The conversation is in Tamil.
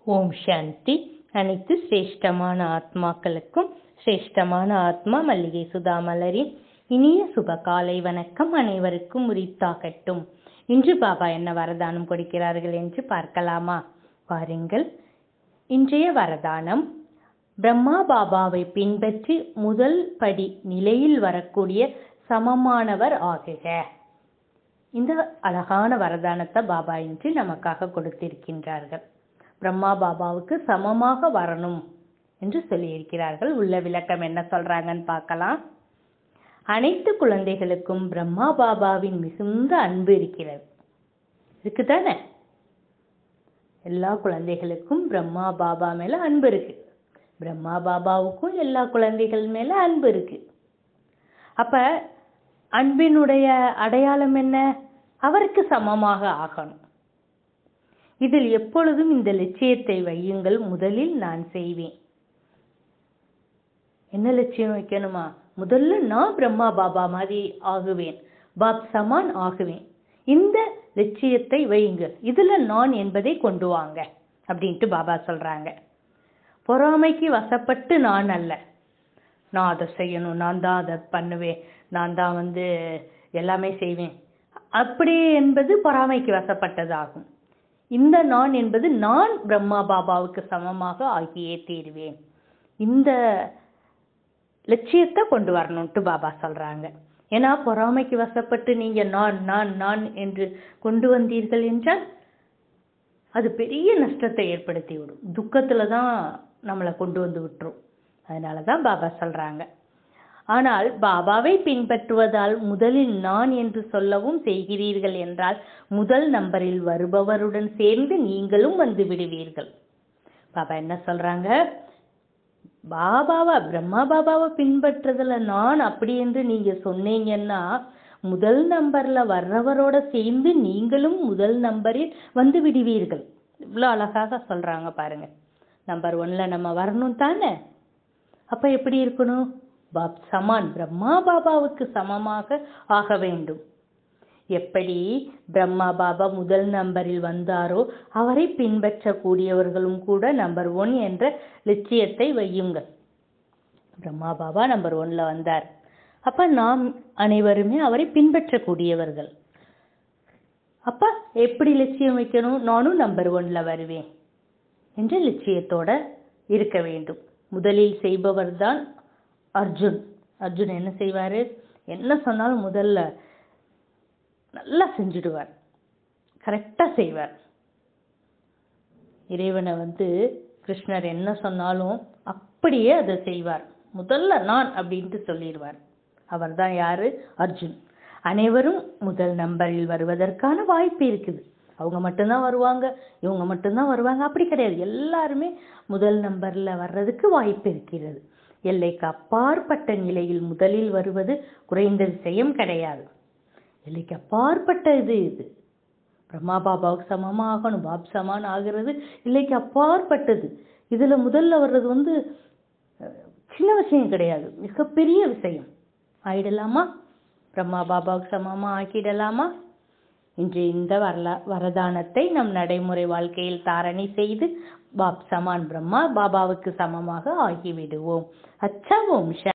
ஓம் சாந்தி அனைத்து சிரேஷ்டமான ஆத்மாக்களுக்கும் சிரேஷ்டமான ஆத்மா மல்லிகை சுதாமலரின் இனிய சுப காலை வணக்கம் அனைவருக்கும் உரித்தாகட்டும் இன்று பாபா என்ன வரதானம் கொடுக்கிறார்கள் என்று பார்க்கலாமா பாருங்கள் இன்றைய வரதானம் பிரம்மா பாபாவை பின்பற்றி முதல் படி நிலையில் வரக்கூடிய சமமானவர் ஆகுக இந்த அழகான வரதானத்தை பாபா இன்று நமக்காக கொடுத்திருக்கின்றார்கள் பிரம்மா பாபாவுக்கு சமமாக வரணும் என்று சொல்லியிருக்கிறார்கள் உள்ள விளக்கம் என்ன சொல்றாங்கன்னு பார்க்கலாம் அனைத்து குழந்தைகளுக்கும் பிரம்மா பாபாவின் மிகுந்த அன்பு இருக்கிறது இருக்குதானே எல்லா குழந்தைகளுக்கும் பிரம்மா பாபா மேல அன்பு இருக்கு பிரம்மா பாபாவுக்கும் எல்லா குழந்தைகள் மேல அன்பு இருக்கு அப்ப அன்பினுடைய அடையாளம் என்ன அவருக்கு சமமாக ஆகணும் இதில் எப்பொழுதும் இந்த லட்சியத்தை வையுங்கள் முதலில் நான் செய்வேன் என்ன லட்சியம் வைக்கணுமா முதல்ல நான் பிரம்மா பாபா மாதிரி ஆகுவேன் பாப் சமான் ஆகுவேன் இந்த லட்சியத்தை வையுங்கள் இதுல நான் என்பதை கொண்டு வாங்க அப்படின்ட்டு பாபா சொல்றாங்க பொறாமைக்கு வசப்பட்டு நான் அல்ல நான் அதை செய்யணும் நான் தான் அதை பண்ணுவேன் நான் தான் வந்து எல்லாமே செய்வேன் அப்படி என்பது பொறாமைக்கு வசப்பட்டதாகும் இந்த நான் என்பது நான் பிரம்மா பாபாவுக்கு சமமாக ஆகியே தீருவேன் இந்த லட்சியத்தை கொண்டு வரணும்ட்டு பாபா சொல்றாங்க ஏன்னா பொறாமைக்கு வசப்பட்டு நீங்க நான் நான் நான் என்று கொண்டு வந்தீர்கள் என்றால் அது பெரிய நஷ்டத்தை ஏற்படுத்தி விடும் துக்கத்துல தான் நம்மளை கொண்டு வந்து விட்டுரும் அதனால தான் பாபா சொல்றாங்க ஆனால் பாபாவை பின்பற்றுவதால் முதலில் நான் என்று சொல்லவும் செய்கிறீர்கள் என்றால் முதல் நம்பரில் வருபவருடன் சேர்ந்து நீங்களும் வந்து விடுவீர்கள் பாபா என்ன சொல்றாங்க பாபாவா பிரம்மா பாபாவை பின்பற்றுறதுல நான் அப்படி என்று நீங்க சொன்னீங்கன்னா முதல் நம்பர்ல வர்றவரோட சேர்ந்து நீங்களும் முதல் நம்பரில் வந்து விடுவீர்கள் இவ்வளோ அழகாக சொல்றாங்க பாருங்க நம்பர் ஒன்ல நம்ம வரணும் தானே அப்ப எப்படி இருக்கணும் பாப் சமான் பிரம்மா பாபாவுக்கு சமமாக ஆக வேண்டும் எப்படி பிரம்மா பாபா முதல் நம்பரில் வந்தாரோ அவரை பின்பற்றக்கூடியவர்களும் கூட நம்பர் ஒன் என்ற லட்சியத்தை வையுங்கள் பிரம்மா பாபா நம்பர் ஒன்ல வந்தார் அப்ப நாம் அனைவருமே அவரை பின்பற்றக்கூடியவர்கள் அப்ப எப்படி லட்சியம் வைக்கணும் நானும் நம்பர் ஒன்ல வருவேன் என்ற லட்சியத்தோட இருக்க வேண்டும் முதலில் செய்பவர் தான் அர்ஜுன் அர்ஜுன் என்ன செய்வாரு என்ன சொன்னாலும் முதல்ல நல்லா செஞ்சுடுவார் கரெக்டா செய்வார் இறைவனை வந்து கிருஷ்ணர் என்ன சொன்னாலும் அப்படியே அதை செய்வார் முதல்ல நான் அப்படின்ட்டு சொல்லிடுவார் அவர் தான் யாரு அர்ஜுன் அனைவரும் முதல் நம்பரில் வருவதற்கான வாய்ப்பு இருக்குது அவங்க மட்டும்தான் வருவாங்க இவங்க மட்டும்தான் வருவாங்க அப்படி கிடையாது எல்லாருமே முதல் நம்பர்ல வர்றதுக்கு வாய்ப்பு இருக்கிறது எல்லைக்கு அப்பாற்பட்ட நிலையில் முதலில் வருவது குறைந்த விஷயம் கிடையாது எல்லைக்கு அப்பாற்பட்ட இது இது பிரம்மா பாபாவுக்கு சமமாக ஆகணும் பாப் சமான் ஆகிறது இல்லைக்கு அப்பாற்பட்டது இதுல முதல்ல வர்றது வந்து சின்ன விஷயம் கிடையாது மிகப்பெரிய விஷயம் ஆயிடலாமா பிரம்மா பாபாவுக்கு சமமா ஆக்கிடலாமா இன்று இந்த வரலா வரதானத்தை நம் நடைமுறை வாழ்க்கையில் தாரணை செய்து பாப் சமான் பிரம்மா பாபாவுக்கு சமமாக ஆகிவிடுவோம் அச்சா ஓம்